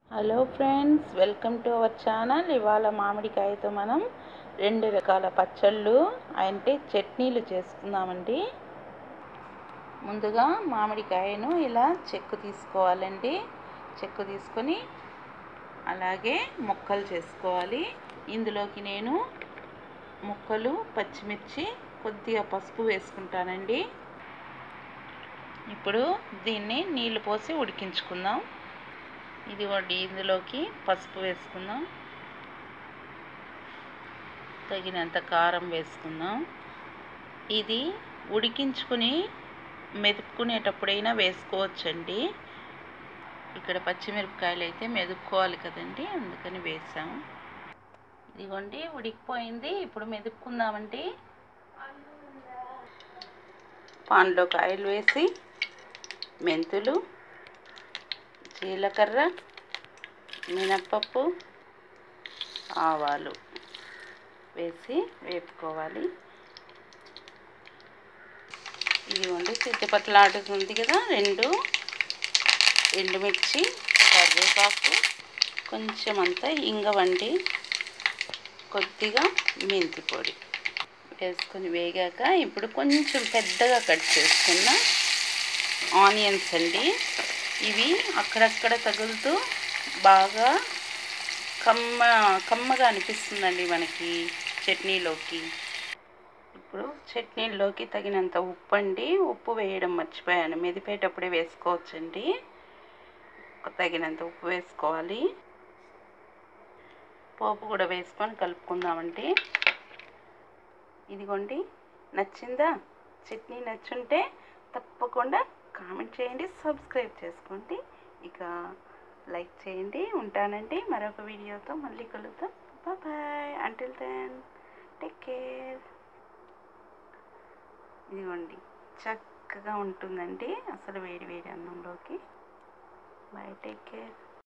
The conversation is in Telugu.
hello friends welcome to our channel ఇవాళ మామిడికాయతో మనం రెండు రకాల పచ్చళ్ళు అంటే చట్నీలు చేసుకుందామండి ముందుగా మామిడికాయను ఇలా చెక్కు తీసుకోవాలండి చెక్కు తీసుకొని అలాగే ముక్కలు చేసుకోవాలి ఇందులోకి నేను ముక్కలు పచ్చిమిర్చి కొద్దిగా పసుపు వేసుకుంటానండి ఇప్పుడు దీన్ని నీళ్లు పోసి ఉడికించుకుందాం ఇదిగోండి ఇందులోకి పసుపు వేసుకుందాం తగినంత కారం వేసుకుందాం ఇది ఉడికించుకుని మెదుపుకునేటప్పుడైనా వేసుకోవచ్చండి ఇక్కడ పచ్చిమిరపకాయలు అయితే మెదుపుకోవాలి కదండి అందుకని వేసాం ఇదిగోండి ఉడికిపోయింది ఇప్పుడు మెదుపుకుందామండి పాన్లోకి ఆయిల్ వేసి మెంతులు జీలకర్ర మినప్పప్పు ఆవాలు వేసి వేపుకోవాలి ఇదిగోండి సిద్ధపట్లాడుతుంది కదా రెండు ఎండుమిర్చి కరివేపాకు కొంచెం అంతా ఇంగవండి కొద్దిగా మెంతి పొడి వేసుకొని వేగాక ఇప్పుడు కొంచెం పెద్దగా కట్ చేసుకున్న ఆనియన్స్ అండి ఇవి అక్కడక్కడ తగులుతూ బాగా కమ్మ కమ్మగా అనిపిస్తుందండి మనకి చట్నీలోకి ఇప్పుడు చట్నీలోకి తగినంత ఉప్పు అండి ఉప్పు వేయడం మర్చిపోయాను మెదిపేటప్పుడే వేసుకోవచ్చండి తగినంత ఉప్పు వేసుకోవాలి పోపు కూడా వేసుకొని కలుపుకుందామండి ఇదిగోండి నచ్చిందా చట్నీ నచ్చుంటే తప్పకుండా కామెంట్ చేయండి సబ్స్క్రైబ్ చేసుకోండి ఇక లైక్ చేయండి ఉంటానండి మరొక వీడియోతో మళ్ళీ కలుద్దాం bye until then take care ఇదిగోండి చక్కగా ఉంటుందండి అసలు వేడి వేడి అన్నంలోకి బాయ్ టేక్ కేర్